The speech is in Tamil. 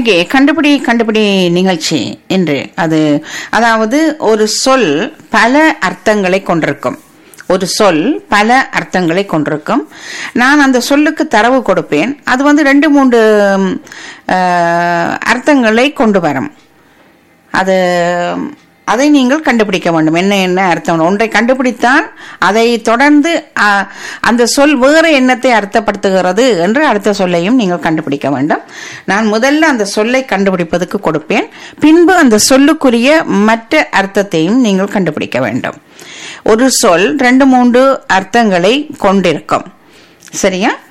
இங்கே கண்டுபிடி கண்டுபிடி நிகழ்ச்சி என்று அது அதாவது ஒரு சொல் பல அர்த்தங்களை கொண்டிருக்கும் ஒரு சொல் பல அர்த்தங்களை கொண்டிருக்கும் நான் அந்த சொல்லுக்கு தரவு கொடுப்பேன் அது வந்து ரெண்டு மூன்று ம், அஹ், அர்த்தங்களை கொண்டு வரும் அது அதை நீங்கள் கண்டுபிடிக்க வேண்டும் என்ன என்ன அர்த்தம் ஒன்றை கண்டுபிடித்தால் அதை தொடர்ந்து அ, அந்த சொல் வேறு எண்ணத்தை அர்த்தப்படுத்துகிறது என்று அடுத்த சொல்லையும் நீங்கள் கண்டுபிடிக்க வேண்டும் நான் முதல்ல அந்த சொல்லை கண்டுபிடிப்பதற்கு கொடுப்பேன் பின்பு அந்த சொல்லுக்குரிய மற்ற அர்த்தத்தையும் நீங்கள் கண்டுபிடிக்க வேண்டும் ஒரு சொல் ரெண்டு மூன்று அர்த்தங்களை கொண்டிருக்கும் சரியா